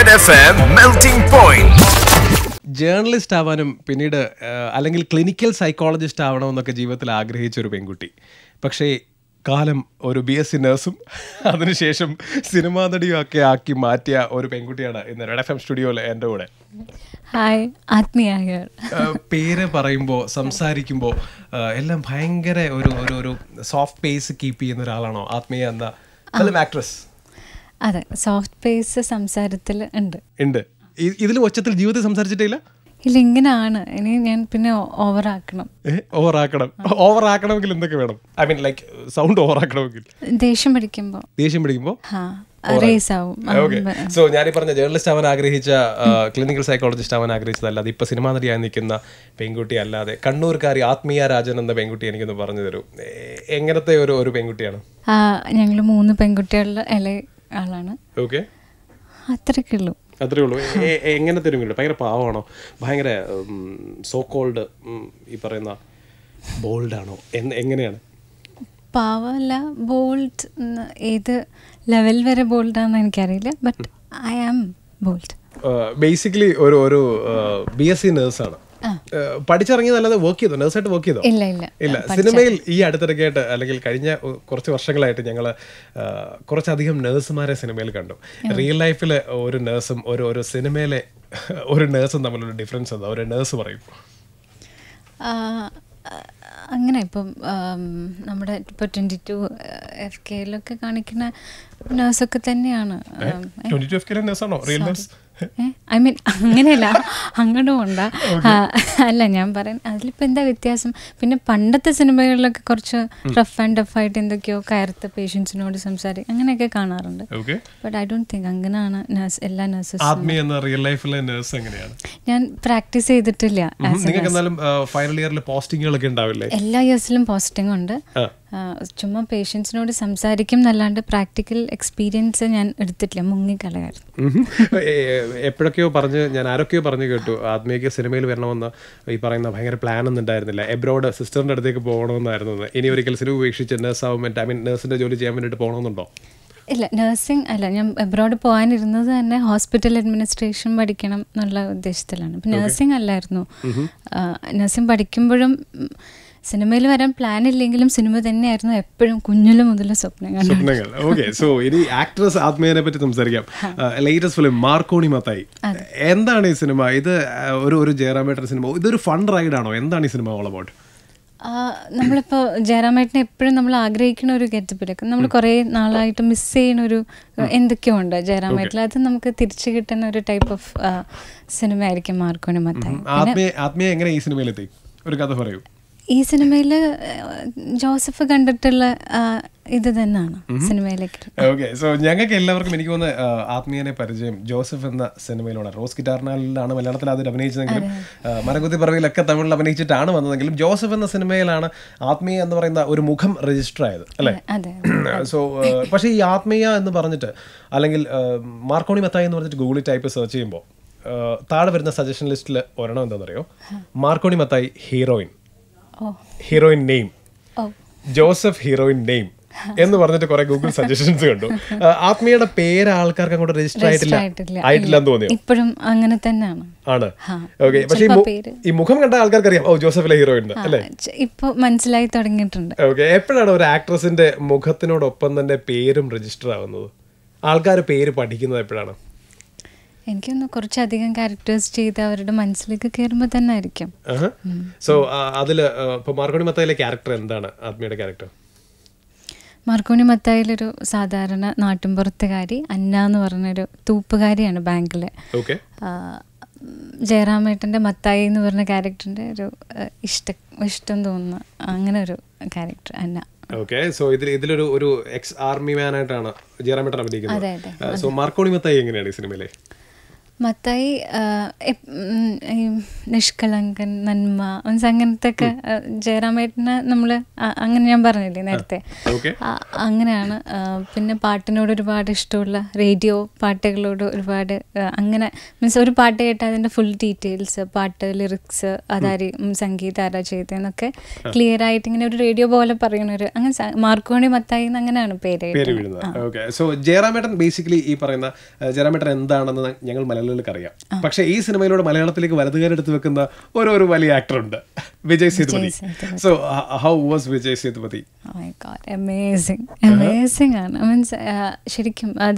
Red FM Melting Point. Journalist ആവാനും പിന്നീട് ആ, അല്ലെങ്കിൽ ക്ലിനിക്കൽ സൈക്കോളജിസ്റ്റ് ആവണമെന്നൊക്കെ ജീവിതത്തിൽ ആഗ്രഹിച്ച ഒരു പെൺകുട്ടി പക്ഷേ കാലം ഒരു ബി എസ് സി നഴ്സും അതിനുശേഷം സിനിമാ നടിയും ഒക്കെ ആക്കി മാറ്റിയ ഒരു പെൺകുട്ടിയാണ് ഇന്ന് റെഡ് എഫ് എം സ്റ്റുഡിയോയിൽ എൻ്റെ കൂടെ ഹായ് ആത്മീയ ഹിയർ ആ, പേര് പറയുമ്പോൾ സംസാരിക്കുമ്പോൾ എല്ലാം ഭയങ്കര ഒരു ഒരു ഒരു സോഫ്റ്റ് പേസ് കീപ്പ് ചെയ്യുന്ന ഒരാളാണോ ആത്മീയ എന്ന ഫിലിം ആക്ട്രസ് അതെ സോഫ്റ്റ് പേസ് സംസാരത്തിൽ ഉണ്ട് ഉണ്ട് ഇതിൽ ഒച്ചത്തിൽ ജീവിതത്തിൽ സംസാരിച്ചിട്ടില്ല ഇല്ല ഇങ്ങനെയാണ് ഇനി ഞാൻ പിന്നെ ഓവർ ആക്കണം ഓവർ ആക്കണം ഓവർ ആക്കണമെങ്കിൽ എന്തൊക്കെ വേണം I mean like sound over ആക്കണമെങ്കിൽ ദേഷ്യം പിടിക്കുമ്പോൾ ദേഷ്യം പിടിക്കുമ്പോൾ ഹാ റേസ് ആവും ഓക്കെ സോ ഞാൻ ഈ പറഞ്ഞ ജേർണലിസ്റ്റ് ആവാൻ ആഗ്രഹിച്ച ക്ലിനിക്കൽ സൈക്കോളജിസ്റ്റ് ആവാൻ ആഗ്രഹിച്ചതല്ലാതെ ഇപ്പൊ സിനിമാ നടിയായി നിൽക്കുന്ന പെൺകുട്ടി അല്ലാതെ കണ്ണൂർക്കാരി ആത്മീയ രാജൻ എന്ന പെൺകുട്ടി എനിക്കൊന്ന് പറഞ്ഞു തരൂ എ- എങ്ങനത്തെ ഒരു ഒരു പെൺകുട്ടിയാണ് ഞങ്ങൾ മൂന്ന് പെൺകുട്ടികളുടെ ഇളയ ആളാണ് ഓക്കെ അത്രയ്ക്കേ ഉള്ളൂ അത്രേ ഉള്ളൂ എ- എ- എങ്ങനത്തെ ഒരു പെൺകുട്ടി ഭയങ്കര പാവമാണോ ഭയങ്കര സോ കോൾഡ് ഈ പറയുന്ന ബോൾഡാണോ എങ്ങനെയാണ് പാവമല്ല ബോൾഡ് ഏത് ലെവൽ വരെ ബോൾഡാണെന്ന് എനിക്കറിയില്ല but I am bold basically ഒരു ഒരു ബി എസ് സി നേഴ്സാണ് പഠിച്ചിറങ്ങിയതല്ലാതെ വർക്ക് ചെയ്തോ നേഴ്സായിട്ട് വർക്ക് ചെയ്തോ ഇല്ല ഇല്ല ഇല്ല സിനിമയിൽ ഈ അടുത്തിടയ്ക്കായിട്ട് അല്ലെങ്കിൽ കഴിഞ്ഞ ഉ- കുറച്ച് വർഷങ്ങളായിട്ട് ഞങ്ങൾ കുറച്ചധികം നേഴ്സുമാരെ സിനിമയിൽ കണ്ടു റിയൽ ലൈഫിൽ ഒരു നേഴ്സും ഒരു ഒരു സിനിമയിലെ ഒരു നേഴ്സും തമ്മിലൊരു ഡിഫറൻസ് എന്താ ഒരു നേഴ്സ് പറയും ആ, അങ്ങനെ ഇപ്പം ആം, നമ്മുടെ ഇപ്പോൾ ട്വൻറ്റി ടു എഫ് കെയിലൊക്കെ കാണിക്കുന്ന നേഴ്സൊക്കെ തന്നെയാണ് ട്വന്റി ടു എഫ് കെ നേഴ്സാണോ റിയൽ നേഴ്സ് ഐ മീൻ അങ്ങനെയല്ല അങ്ങോട്ടും ഉണ്ട അല്ല ഞാൻ പറയാൻ അതിലിപ്പോൾ എന്താ വ്യത്യാസം പിന്നെ പണ്ടത്തെ സിനിമകളിലൊക്കെ കുറച്ച് റഫ് ആൻഡ് ടഫ് ആയിട്ട് എന്തൊക്കെയോ കയർത്ത പേഷ്യൻസിനോട് സംസാരിക്കും അങ്ങനെയൊക്കെ കാണാറുണ്ട് okay but I don't think അങ്ങനെയാണ് നഴ്സ് എല്ലാ നഴ്സസും ആത്മീയ എന്ന റിയൽ ലൈഫിലെ നേഴ്സ് എങ്ങനെയാണ് ഞാൻ പ്രാക്ടീസ് ചെയ്തിട്ടില്ല as a നിങ്ങൾക്ക് എന്നാലും ഫൈനൽ ഇയറിൽ പോസ്റ്റിങ്ങുകളൊക്കെ ഉണ്ടാവില്ലേ എല്ലാ ഇയേഴ്സിലും പോസ്റ്റിംഗ് ഉണ്ട് ആ. ആ, ചുമ്മാ പേഷ്യൻസിനോട് സംസാരിക്കും എന്നല്ലാണ്ട് പ്രാക്ടിക്കൽ എക്സ്പീരിയൻസ് ഞാൻ എടുത്തിട്ടില്ല മുങ്ങിക്കളയായിരുന്നു ഉം. ഏ- എപ്പോഴൊക്കെയോ പറഞ്ഞ് ഞാൻ ആരൊക്കെയോ പറഞ്ഞു കേട്ടു ആത്മീയക്ക് സിനിമയിൽ വരണമെന്ന് ഈ പറയുന്ന ഭയങ്കര പ്ലാൻ ഒന്നും ഉണ്ടായിരുന്നില്ല എബ്രോഡ് സിസ്റ്ററിന്റെ അടുത്തേക്ക് പോകണമെന്നായിരുന്നു എന്ന്. ഇനി ഒരിക്കൽ സിനിമ ഉപേക്ഷിച്ച് നേഴ്സ് ആവുമ്പോൾ ഐ മീൻ നേഴ്സിന്റെ ജോലി ചെയ്യാൻ വേണ്ടിയിട്ട് പോകണമെന്നുണ്ടോ ഇല്ല നഴ്സിംഗ് അല്ല ഞാൻ എബ്രോഡ് പോകാനിരുന്നത് തന്നെ ഹോസ്പിറ്റൽ അഡ്മിനിസ്ട്രേഷൻ പഠിക്കണം എന്നുള്ള ഉദ്ദേശത്തിലാണ് ഇപ്പം നഴ്സിംഗ് അല്ലായിരുന്നു നഴ്സിംഗ് പഠിക്കുമ്പോഴും സിനിമയിൽ വരാൻ പ്ലാൻ ഇല്ലെങ്കിലും സിനിമ തന്നെയായിരുന്നു എപ്പോഴും കുഞ്ഞില് മുതൽ സ്വപ്നം കണ്ടത് സ്വപ്നങ്ങൾ ഓക്കെ സോ ഇനി ആക്ട്രസ് ആത്മീയനെ പറ്റി സംസാരിക്കാം ലേറ്റസ്റ്റ് ഫിലിം മാർക്കോണി മത്തായി എന്താണ് ഈ സിനിമ ഇത് ആ, ഒരു ഒരു ജയറാമേട്ടൻ സിനിമ ഇതൊരു ഫൺ റൈഡാണോ എന്താണ് ഈ സിനിമ ഓൾ അബൌട്ട് ആ, നമ്മളിപ്പോൾ ജയറാമേട്ടനെ എപ്പോഴും നമ്മൾ ആഗ്രഹിക്കുന്ന ഒരു ഗെറ്റപ്പിലൊക്കെ നമ്മൾ കുറേ നാളായിട്ട് മിസ് ചെയ്യുന്ന ഒരു എന്തൊക്കെയോ ഉണ്ട് ജയറാമേട്ടിൽ അത് നമുക്ക് തിരിച്ചു കിട്ടുന്ന ഒരു ടൈപ്പ് ഓഫ് സിനിമ ആയിരിക്കും മാർക്കോണി മത്തായി ആത്മീയ ആത്മീയ എങ്ങനെ ഈ സിനിമയിലെത്തി ഒരു കഥ പറയൂ ഈ സിനിമയിൽ ജോസഫ് കണ്ടിട്ടുള്ള ആ, ഇത് തന്നെയാണ് സിനിമയിലേക്ക് ഓക്കെ സോ ഞങ്ങൾക്ക് എല്ലാവർക്കും എനിക്ക് തോന്നുന്നു ആ, ആത്മീയനെ പരിചയം ജോസഫ് എന്ന സിനിമയിലൂടെ റോസ് ഗിറ്റാർനാലിലാണ് മലയാളത്തിൽ അതിൽ അഭിനയിച്ചതെങ്കിലും ആ, മരംകുത്തി പറവിലൊക്കെ തമിഴിൽ അഭിനയിച്ചിട്ടാണ് വന്നതെങ്കിലും ജോസഫ് എന്ന സിനിമയിലാണ് ആത്മീയ എന്ന് പറയുന്ന ഒരു മുഖം രജിസ്റ്റർ ആയത് അല്ലേ അതെ സോ പക്ഷേ ഈ ആത്മീയ എന്ന് പറഞ്ഞിട്ട് അല്ലെങ്കിൽ ആ, മാർക്കോണി മത്തായി എന്ന് പറഞ്ഞിട്ട് ഗൂഗിളിൽ ടൈപ്പ് സെർച്ച് ചെയ്യുമ്പോൾ ആ, താഴെ വരുന്ന സജഷൻ ലിസ്റ്റിൽ ഒരെണ്ണം എന്താണെന്നറിയോ മാർക്കോണി മത്തായി ഹീറോയിൻ ഓ ഹീറോയിൻ നെയിം ഓ ജോസഫ് ഹീറോയിൻ നെയിം എന്ന് പറഞ്ഞിട്ട് കുറെ ഗൂഗിൾ സജഷൻസ് കണ്ടു ആ, ആത്മീയയുടെ പേര് ആൾക്കാർക്ക് അങ്ങോട്ട് രജിസ്റ്റർ ആയിട്ടില്ല ആയിട്ടില്ല. ആയിട്ടില്ല എന്ന് തോന്നിയോ ഇപ്പോഴും അങ്ങനെ തന്നെയാണ് ആണ് ഹാ. ഓക്കെ പക്ഷേ ഈ ചിലപ്പോ മു- പേര്. ഈ മുഖം കണ്ട ആൾക്കാർക്ക് അറിയാം ഓ ജോസഫിലെ ഹീറോയിൻ അല്ലേ ഇപ്പോൾ മനസ്സിലായി തുടങ്ങിയിട്ടുണ്ട് ഓക്കെ എപ്പോഴാണ് ഒരു ആക്ട്രസിന്റെ മുഖത്തിനോടൊപ്പം തന്നെ പേരും രജിസ്റ്റർ ആവുന്നത് ആൾക്കാർ പേര് പഠിക്കുന്നത് എപ്പോഴാണ് എനിക്കൊന്ന് കുറച്ചധികം ക്യാരക്ടേഴ്സ് ചെയ്ത് അവരുടെ മനസ്സിലേക്ക് കയറുമ്പോൾ തന്നെ ആയിരിക്കും സോ അതില് ആ, ഇപ്പൊ മാർക്കോണി മത്തായിലെ ക്യാരക്ടർ എന്താണ് ആത്മീയുടെ ക്യാരക്ടർ മാർക്കോണി മത്തായിലൊരു സാധാരണ നാട്ടിൻപുറത്തുകാരി അന്ന എന്ന് പറഞ്ഞൊരു തൂപ്പുകാരിയാണ് ബാങ്കിൽ ഓക്കെ ജയറാമേട്ടൻ്റെ മത്തായി എന്ന് പറഞ്ഞ ക്യാരക്ടറിൻ്റെ ഒരു ആ, ഇഷ്ട ഇഷ്ടം തോന്നുന്ന അങ്ങനെ ഒരു ക്യാരക്ടർ അന്ന ഓക്കെ സോ ഇതിൽ ഇതിലൊരു ഒരു എക്സ് ആർമി മാൻ ആയിട്ടാണ് ജയറാമേട്ടൻ അതെ, അഭിനയിക്കുന്നത് സോ മാർക്കോണി മത്തായി എങ്ങനെയാണ് ഈ സിനിമയിലെ മത്തായി ആ, എപ്- ഉം, ഈ നിഷ്കളങ്കൻ നന്മ മീൻസ് അങ്ങനത്തെ ഒക്കെ ജയറാമേട്ടനെ നമ്മൾ അങ്ങനെ ഞാൻ പറഞ്ഞില്ലേ നേരത്തെ ഓക്കെ ആ, അങ്ങനെയാണ് ആ, പിന്നെ പാട്ടിനോട് ഒരുപാട് ഇഷ്ടമുള്ള റേഡിയോ പാട്ടുകളോട് ഒരുപാട് ആ, അങ്ങനെ മീൻസ് ഒരു പാട്ട് കേട്ടാൽ അതിൻ്റെ ഫുൾ ഡീറ്റെയിൽസ് പാട്ട് ലിറിക്സ് അതാരി ഉം, സംഗീതം ആരാ ചെയ്തതെന്നൊക്കെ ക്ലിയർ ആയിട്ട് ഇങ്ങനെ ഒരു റേഡിയോ പോലെ പറയുന്ന ഒരു അങ്ങനെ സ- മാർക്കോണി മത്തായി എന്ന് അങ്ങനെയാണ് പേര് പേര് ഇടുന്നത്. വീഴുന്നത് ഓക്കെ സോ ജയറാമേട്ടൻ ബേസിക്കലി ഈ പറയുന്ന ഏഹ്, ജയറാമേട്ടൻ എന്താണെന്ന് ഞങ്ങൾ മലയാളികൾക്ക് അറിയാം പക്ഷേ ഈ സിനിമയിലൂടെ മലയാളത്തിലേക്ക് വലതുകാരെടുത്ത് വെക്കുന്ന ഒരു ഒരു വലിയ ആക്ടർ ഉണ്ട് Vijay Sethupathi Sethupathi. So how was Vijay Sethupathi Oh my God, amazing. Amazing ആണ് മീൻസ് ശരിക്കും അത്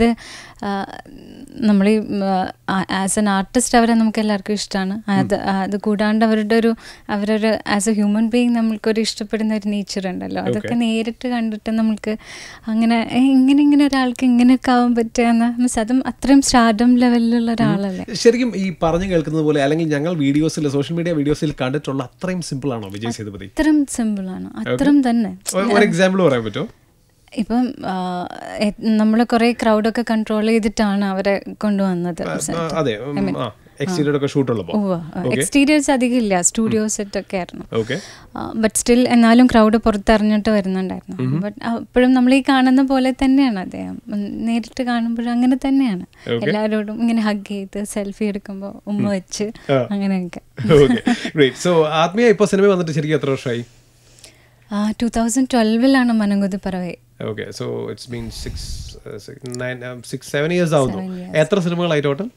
നമ്മൾ ഈ ആസ് എൻ ആർട്ടിസ്റ്റ് അവരെ നമുക്ക് എല്ലാവർക്കും ഇഷ്ടമാണ് അത് അത് കൂടാണ്ട് അവരുടെ ഒരു അവരൊരു ആസ് എ ഹ്യൂമൻ ബീങ് നമ്മൾക്കൊരു ഇഷ്ടപ്പെടുന്ന ഒരു നേച്ചർ ഉണ്ടല്ലോ അതൊക്കെ നേരിട്ട് കണ്ടിട്ട് നമുക്ക് അങ്ങനെ "ഏ, ഇങ്ങനെ ഇങ്ങനെ ഒരാൾക്ക് ഇങ്ങനെയൊക്കെ ആവാൻ പറ്റുക മീൻസ് അതും അത്രയും സ്റ്റാർഡം ലെവലിലുള്ള ഒരാളല്ലേ ശരിക്കും ഈ പറഞ്ഞു കേൾക്കുന്നത് പോലെ അല്ലെങ്കിൽ ഞങ്ങൾ വീഡിയോസിൽ സോഷ്യൽ മീഡിയ വീഡിയോസിൽ കണ്ടിട്ടുള്ള അത്രയും സിമ്പിൾ ആണോ വിജയ് സേതുപതി അത്രയും സിമ്പിളാണ് അത്രയും തന്നെ ഒരു- ഒരു എക്സാമ്പിൾ പറയാൻ പറ്റുമോ ഇപ്പം നമ്മൾ കുറേ ക്രൗഡൊക്കെ കൺട്രോൾ ചെയ്തിട്ടാണ് അവരെ കൊണ്ടുവന്നത് ആ, അതെ ഉം, ആ എക്സ്റ്റീരിയർ ഒക്കെ ഷൂട്ട് ഉള്ളപ്പോൾ എക്സ്റ്റീരിയേഴ്സ് അധികം ഇല്ല സ്റ്റുഡിയോ സെറ്റ് ഒക്കെ ആയിരുന്നു ഓക്കെ ബട്ട് സ്റ്റിൽ എന്നാലും ക്രൗഡ് പുറത്തിറങ്ങിട്ട് വരുന്നുണ്ടായിരുന്നു ബട്ട് അപ്പോഴും നമ്മൾ ഈ കാണുന്ന പോലെ തന്നെയാണ് അദ്ദേഹം ഉം, നേരിട്ട് കാണുമ്പോഴും അങ്ങനെ തന്നെയാണ് എല്ലാവരോടും ഇങ്ങനെ ഹഗ് ചെയ്ത് സെൽഫി എടുക്കുമ്പോൾ ഉമ്മ വെച്ച് അങ്ങനെയൊക്കെ ഓക്കെ ഗ്രേറ്റ് സോ ആത്മീയ ഇപ്പോൾ സിനിമ വന്നിട്ട് ശരിക്കും എത്ര വർഷമായി ടൂ തൗസൻഡ് ട്വൽവിലാണ് Manamkothi Paravai okay so it's been six nine six seven years ആവുന്നു എത്ര സിനിമകളായി ടോട്ടൽ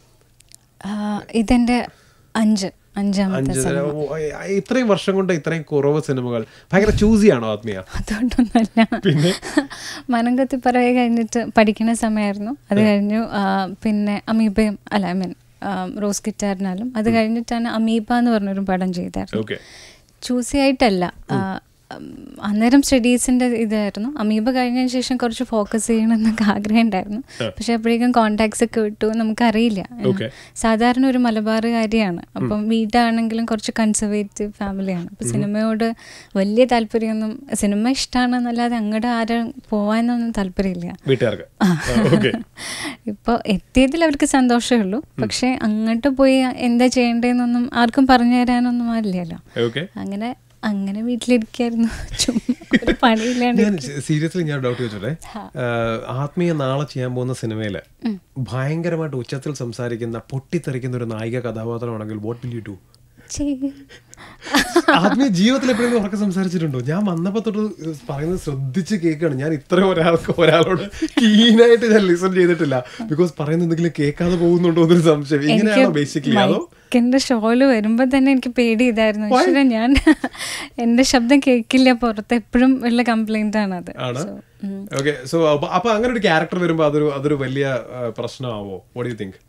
ഇതെന്റെ അഞ്ച് അഞ്ചാമത്തെ അഞ്ച് സിനിമ ഓ, ഏ, ഇത്രയും വർഷം കൊണ്ട് ഇത്രയും കുറവ് സിനിമകൾ ഭയങ്കര ചൂസിയാണോ ആത്മീയ അതുകൊണ്ടൊന്നല്ല മനംകത്തി പറയ കഴിഞ്ഞിട്ട് പഠിക്കുന്ന സമയമായിരുന്നു അത് കഴിഞ്ഞു ആ, പിന്നെ അമീബയും അല്ല ഐ മീൻ റോസ് ഗിറ്റാറിനാലും അത് കഴിഞ്ഞിട്ടാണ് അമീബ എന്ന് പറഞ്ഞൊരു പടം ചെയ്തായിരുന്നു ഓക്കെ ചൂസി ആയിട്ടല്ല ആ, ഉം, അന്നേരം സ്റ്റഡീസിന്റെ ഇതായിരുന്നു അമീബ കഴിഞ്ഞതിന് ശേഷം കുറച്ച് ഫോക്കസ് ചെയ്യണം എന്നൊക്കെ ആഗ്രഹം ഉണ്ടായിരുന്നു പക്ഷെ അപ്പോഴേക്കും കോണ്ടാക്ട്സ് ഒക്കെ വിട്ടു നമുക്കറിയില്ല Okay. സാധാരണ ഒരു മലബാറുകാരിയാണ് അപ്പം വീടാണെങ്കിലും കുറച്ച് കൺസർവേറ്റീവ് ഫാമിലിയാണ് അപ്പം സിനിമയോട് വലിയ താല്പര്യമൊന്നും സിനിമ ഇഷ്ടമാണെന്നല്ലാതെ അങ്ങോട്ട് ആരും പോകാനൊന്നും താല്പര്യമില്ല വീട്ടുകാർക്ക് ഓക്കെ ഇപ്പോൾ എത്തിയതിൽ അവർക്ക് സന്തോഷമേ ഉള്ളൂ പക്ഷെ അങ്ങോട്ട് പോയി എന്താ ചെയ്യേണ്ടതെന്നൊന്നും ആർക്കും പറഞ്ഞു തരാനൊന്നും അറിയില്ലല്ലോ ഓക്കെ അങ്ങനെ അങ്ങനെ വീട്ടിലിരിക്കായിരുന്നു ചുമ്മാ ഒരു പണിയില്ലാണ്ട് ഞാൻ സീരിയസ്ലി ഞാൻ ഡൗട്ട് ചോദിച്ചോട്ടെ ഏഹ്, ആത്മീയ നാളെ ചെയ്യാൻ പോകുന്ന സിനിമയില് ഭയങ്കരമായിട്ട് ഉച്ചത്തിൽ സംസാരിക്കുന്ന പൊട്ടിത്തെറിക്കുന്ന ഒരു നായിക കഥാപാത്രമാണെങ്കിൽ വാട്ട് വിൽ യു ഡു ചെയ്യും. ആത്മീയ ജീവിതത്തിൽ എപ്പോഴെങ്കിലും ഉറക്കെ സംസാരിച്ചിട്ടുണ്ടോ ഞാൻ വന്നപ്പോ തൊട്ട് പറയുന്നത് ശ്രദ്ധിച്ച് കേൾക്കുകയാണ് ഞാൻ ഇത്രയും ഒരാൾക്ക് ഒരാളോട് കീനായിട്ട് ഞാൻ ലിസൺ ചെയ്തിട്ടില്ല ബിക്കോസ് പറയുന്ന എന്തെങ്കിലും കേൾക്കാതെ പോകുന്നുണ്ടോ എന്നൊരു സംശയം ഇങ്ങനെയാണോ ബേസിക്കലി അതോ മൈക്കിന്റെ ഷോയില് വരുമ്പോ തന്നെ എനിക്ക് പേടി ഇതായിരുന്നു ഈശ്വരാ, ഞാൻ എന്റെ ശബ്ദം കേൾക്കില്ല പുറത്ത് എപ്പോഴും ഉള്ള കംപ്ലൈന്റ് ആണ് അത് ആണ് So, ഉം. ഓക്കെ സോ അപ്പൊ അങ്ങനെ ഒരു ക്യാരക്ടർ വരുമ്പോ അതൊരു അതൊരു വലിയ ആ, പ്രശ്നമാവോ വോട്ട് യു തിങ്ക്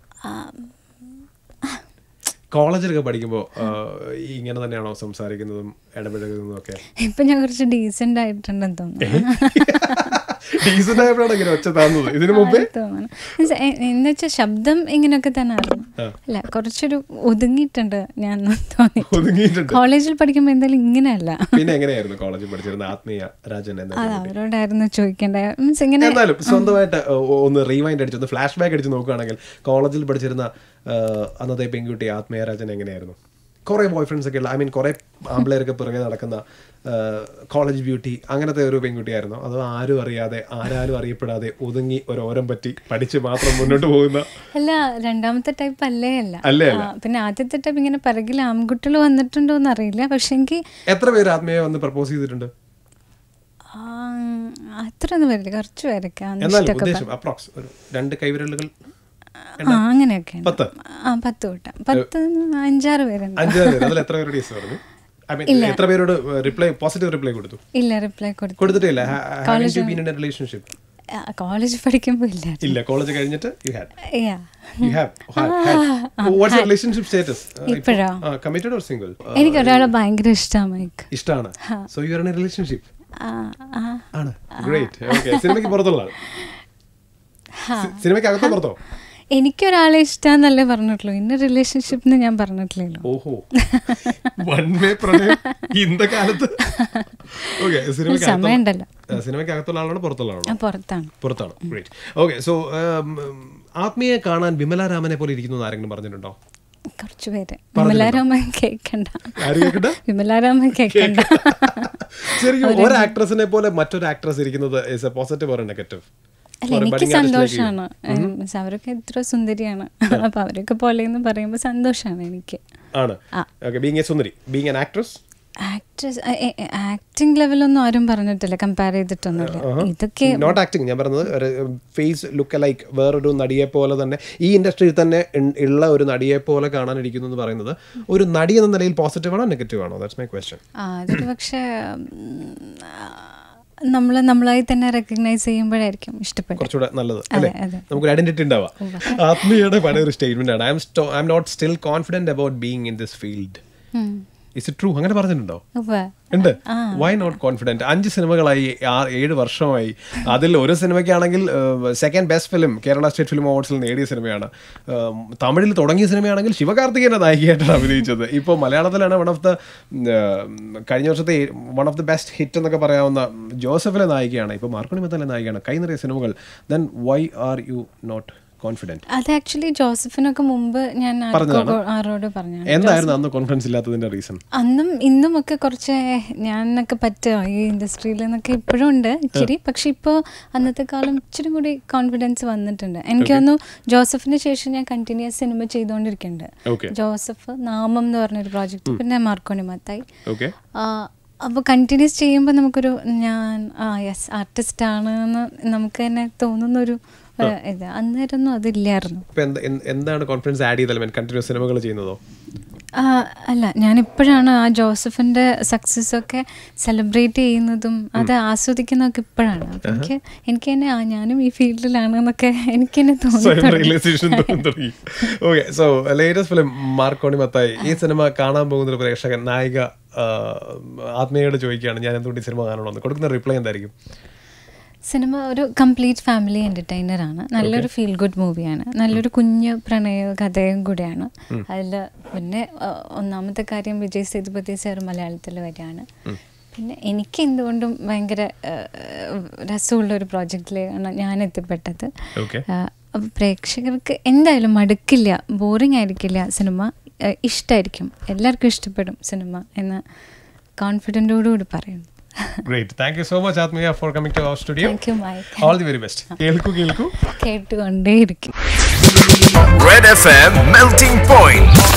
കോളേജിലൊക്കെ പഠിക്കുമ്പോൾ ഇങ്ങനെ തന്നെയാണോ സംസാരിക്കുന്നതും ഇടപഴകുന്നതും ഒക്കെ ഇപ്പൊ ഞാൻ കുറച്ച് ഡീസെന്റ് ആയിട്ടുണ്ടെന്ന് തോന്നുന്നു ഡീസന്റ് ആയപ്പോഴാണ് ഇങ്ങനെ ഒച്ച താന്നത് ഇതിനു മുമ്പേ തോന്നുന്നു Means, എ- എന്ന് വെച്ചാൽ ശബ്ദം ഇങ്ങനെയൊക്കെ തന്നെ ആയിരുന്നു അല്ല കുറച്ചൊരു ഒതുങ്ങിയിട്ടുണ്ട് ഞാൻ തോന്നി ഒതുങ്ങിയിട്ടുണ്ട് കോളേജിൽ പഠിക്കുമ്പോൾ എന്തായാലും ഇങ്ങനെയല്ല പിന്നെ എങ്ങനെയായിരുന്നു കോളേജിൽ പഠിച്ചിരുന്ന ആത്മീയ രാജൻ എന്ന അത് അവരോടായിരുന്നു ചോദിക്കേണ്ട മീൻസ് ഇങ്ങനെ എന്നാലും സ്വന്തമായിട്ട് ഒ- ഒന്ന് റീവൈൻഡ് അടിച്ച് ഒന്ന് ഫ്ലാഷ് ബാക്ക് അടിച്ച് നോക്കുകയാണെങ്കിൽ കോളേജിൽ പഠിച്ചിരുന്ന ആ, അന്നത്തെ പെൺകുട്ടി ആത്മീയരാജൻ എങ്ങനെയായിരുന്നു കുറേ ബോയ് ഫ്രണ്ട്സ് ഒക്കെ ഉള്ള ഐ മീൻ കുറേ ആമ്പിളേരൊക്കെ പിറകെ നടക്കുന്ന കോളേജ് ബ്യൂട്ടി അങ്ങനത്തെ ഒരു പെൺകുട്ടിയായിരുന്നു അതോ ആരും അറിയാതെ ആരാരും അറിയപ്പെടാതെ ഒതുങ്ങി ഒരു ഓരം പറ്റി പഠിച്ച് മാത്രം മുന്നോട്ട് പോകുന്ന അല്ല രണ്ടാമത്തെ ടൈപ്പ് അല്ലേ അല്ല അല്ലേ ആ, പിന്നെ ആദ്യത്തെ ടൈപ്പ് ഇങ്ങനെ പിറകിൽ ആൺകുട്ടികൾ വന്നിട്ടുണ്ടോ എന്ന് അറിയില്ല പക്ഷെ എനിക്ക് എത്ര പേര് ആത്മീയ വന്ന് പ്രപ്പോസ് ചെയ്തിട്ടുണ്ട് അത്ര ഒന്നും വരില്ല കുറച്ച് പേരൊക്കെ അന്ന് എന്നാലും ഇഷ്ടമൊക്കെ ഉദ്ദേശം അപ്രോക്സ് ഒരു രണ്ട് കൈവിരലുകൾ ആ അങ്ങനെയൊക്കെ പത്ത് ആ പത്ത് കൂട്ടം പത്ത് അഞ്ചാറ് പേരുണ്ട് അഞ്ചാറ് പേര് അതിൽ എത്ര പേരോട് യെസ് പറഞ്ഞു ഐ മീൻ എത്ര പേരോട് റിപ്ലൈ പോസിറ്റീവ് റിപ്ലൈ കൊടുത്തു ഇല്ല റിപ്ലൈ കൊടുത്തു കൊടുത്തിട്ടില്ല റിലേഷൻഷിപ്പ് കോളേജ് പഠിക്കുമ്പോൾ ഇല്ല ഇല്ല കോളേജ് കഴിഞ്ഞിട്ട് you had Yeah. You have what's relationship status ഇപ്പോഴോ? കമ്മിറ്റഡ് ഓർ സിംഗിൾ എനിക്ക് ഒരാളെ ഭയങ്കര ഇഷ്ടമാണ് മൈക്ക് ഇഷ്ടമാണ് so you are in relationship ആ, ആ. ആണ് ഗ്രേറ്റ് ഓക്കെ സിനിമയ്ക്ക് പുറത്തുള്ള ആൾ സിനിമയ്ക്ക് അകത്തോ പുറത്തോ എനിക്കൊരാളെ ഇഷ്ടമെന്നല്ലേ പറഞ്ഞിട്ടുള്ളൂ ഇന്ന റിലേഷൻഷിപ്പ് ഞാൻ പറഞ്ഞിട്ടില്ലല്ലോ ഓഹോ വൺ വേ പ്രണയം ഇന്ന കാലത്ത് ഓക്കെ സിനിമയ്ക്ക് സമയമുണ്ടല്ലോ. സിനിമയ്ക്ക് അകത്തുള്ള ആളാണോ പുറത്തുള്ള ആളാണോ ഞാൻ പുറത്താണ് പുറത്താണ് ഗ്രേറ്റ് ഓക്കെ സോ ആത്മീയെ കാണാൻ വിമല രാമനെ പോലെ ഇരിക്കുന്നു എന്ന് ആരെങ്കിലും പറഞ്ഞിട്ടുണ്ടോ കുറച്ച് പേര് വിമലാരാമൻ കേൾക്കണ്ട ആര് കേൾക്കണ്ട? വിമലാരാമൻ കേൾക്കണ്ട ശരിക്കും ഒരു ആക്ട്രസിനെ പോലെ മറ്റൊരു ആക്ട്രസ് ഇരിക്കുന്നത് is a positive or negative അല്ല എനിക്ക് സന്തോഷമാണ് മീൻസ് അവരൊക്കെ എത്ര സുന്ദരിയാണ് അപ്പൊ അവരൊക്കെ പോലെ എന്ന് പറയുമ്പോൾ സന്തോഷമാണ് എനിക്ക് ആണ് ഓക്കെ ബീങ് എ സുന്ദരി being an actress actress acting ലെവലൊന്നും ആരും പറഞ്ഞിട്ടില്ല കമ്പയർ ചെയ്തിട്ടൊന്നുമില്ല ഇതൊക്കെ നോട്ട് ആക്ടിങ് ഞാൻ പറഞ്ഞത് ഒരു ഫേസ് ലുക്ക് ലൈക്ക് വേറൊരു നടിയെ പോലെ തന്നെ ഈ ഇൻഡസ്ട്രിയിൽ തന്നെ ഇൺ- ഉള്ള ഒരു നടിയെ പോലെ കാണാനിരിക്കുന്നു എന്ന് പറയുന്നത് ഒരു നടി എന്ന നിലയിൽ പോസിറ്റീവ് ആണോ നെഗറ്റീവ് ആണോ ദാറ്റ്സ് മൈ ക്വസ്റ്റ്യൻ ആ അതൊരു പക്ഷേ നമ്മൾ നമ്മളായി തന്നെ റെക്കഗ്നൈസ് ചെയ്യുമ്പോഴായിരിക്കും ഇഷ്ടപ്പെടും കുറച്ചുകൂടെ നല്ലത് അല്ലേ അതെ. നമുക്കൊരു ഐഡന്റിറ്റി ഉണ്ടാവാം ആത്മീയയുടെ പഴയ ഒരു സ്റ്റേറ്റ്മെന്റ് ആണ് I'm I'm not still confident about being in this field is it true അങ്ങനെ പറഞ്ഞിട്ടുണ്ടോ ഉവ്വ്. ഉണ്ട് വൈ നോട്ട് കോൺഫിഡന്റ് അഞ്ച് സിനിമകളായി ആ- ഏഴ് വർഷമായി അതിൽ ഒരു സിനിമയ്ക്കാണെങ്കിൽ second best film Kerala state film അവാർഡ്സിൽ നേടിയ സിനിമയാണ് ഏഹ്, തമിഴിൽ തുടങ്ങിയ സിനിമയാണെങ്കിൽ ശിവകാർത്തികേയന്റെ നായികയായിട്ടാണ് അഭിനയിച്ചത് ഇപ്പോൾ മലയാളത്തിലാണ് വൺ ഓഫ് ദ കഴിഞ്ഞ വർഷത്തെ one of the best hit എന്നൊക്കെ പറയാവുന്ന ജോസഫിലെ നായികയാണ് ഇപ്പോൾ മാർക്കണി മെത്തലെ നായികയാണ് കൈ നിറയെ സിനിമകൾ then why are you not confident അത് ആക്ച്വലി ജോസഫിനൊക്കെ മുമ്പ് ഞാൻ ആർക്കോ- പറഞ്ഞതാണ്? ആരോട് പറഞ്ഞു എന്തായിരുന്നു അന്ന് കോൺഫിഡൻസ് ഇല്ലാത്തതിന്റെ റീസൺ അന്നും ഇന്നും ഒക്കെ കുറച്ച് ഞാനൊക്കെ പറ്റുമോ ഈ ഇൻഡസ്ട്രിയിൽ എന്നൊക്കെ ഇപ്പോഴും ഉണ്ട് ഇച്ചിരി പക്ഷെ ഇപ്പോൾ അന്നത്തെ കാലം ഇച്ചിരി കൂടി കോൺഫിഡൻസ് വന്നിട്ടുണ്ട് എനിക്ക് തോന്നുന്നു ജോസഫിന് ശേഷം ഞാൻ കണ്ടിന്യൂസ് സിനിമ ചെയ്തുകൊണ്ടിരിക്കുന്നുണ്ട് Okay. ജോസഫ് നാമം എന്ന് പറഞ്ഞൊരു പ്രോജക്റ്റ് പിന്നെ മാർക്കോണി മത്തായി ഓക്കെ അപ്പോൾ കണ്ടിന്യൂസ് ചെയ്യുമ്പോൾ നമുക്കൊരു ഞാൻ ആ യെസ് ആർട്ടിസ്റ്റ് ആണ് എന്ന് നമുക്ക് തന്നെ തോന്നുന്നൊരു ഒരു ഇത് അന്നേരമൊന്നും അതില്ലായിരുന്നു ഇപ്പൊ എന്ത്- എന്ത്- എന്താണ് കോൺഫിഡൻസ് ആഡ് ചെയ്താലും കണ്ടിന്യൂസ് സിനിമകൾ ചെയ്യുന്നതോ ആ, അല്ല ഞാനിപ്പോഴാണ് ആ ജോസഫിന്റെ സക്സസ് ഒക്കെ സെലിബ്രേറ്റ് ചെയ്യുന്നതും അത് ആസ്വദിക്കുന്നതൊക്കെ ഇപ്പോഴാണ് അപ്പൊ എനിക്ക് എനിക്ക് തന്നെ ആ ഞാനും ഈ ഫീൽഡിലാണ് എന്നൊക്കെ എനിക്ക് തന്നെ സ്വയം തോന്നി റിയലൈസേഷൻ തുടങ്ങി okay so latest film Marconi Mathai ഈ സിനിമ കാണാൻ പോകുന്ന ഒരു പ്രേക്ഷകൻ നായിക ആ, ആത്മീയയോട് ചോദിക്കുകയാണ് ഞാൻ എന്തുകൊണ്ട് ഈ സിനിമ കാണണമെന്ന് കൊടുക്കുന്ന റിപ്ലൈ എന്തായിരിക്കും സിനിമ ഒരു കംപ്ലീറ്റ് ഫാമിലി എൻ്റർടൈനർ ആണ് നല്ലൊരു ഫീൽ ഗുഡ് മൂവിയാണ് നല്ലൊരു കുഞ്ഞു പ്രണയ കഥയും കൂടിയാണ് അതിൽ പിന്നെ ആ, ഒന്നാമത്തെ കാര്യം വിജയ് സേതുപതി സാർ മലയാളത്തിൽ വരികയാണ് പിന്നെ എനിക്ക് എന്തുകൊണ്ടും ഭയങ്കര ആ, രസമുള്ള ഒരു പ്രോജക്റ്റിലാണ് ഞാൻ എത്തിപ്പെട്ടത് Okay. ആ, അപ്പോൾ പ്രേക്ഷകർക്ക് എന്തായാലും മടുക്കില്ല ബോറിംഗ് ആയിരിക്കില്ല സിനിമ ആ, ഇഷ്ടമായിരിക്കും എല്ലാവർക്കും ഇഷ്ടപ്പെടും സിനിമ എന്ന് കോൺഫിഡൻറ്റോടുകൂടി പറയുന്നു great thank you so much Athmeeya for coming to our studio thank you mic all the very best കേൾക്കൂ കേൾക്കൂ കേട്ടുകൊണ്ടേയിരിക്കും Red FM Melting Point.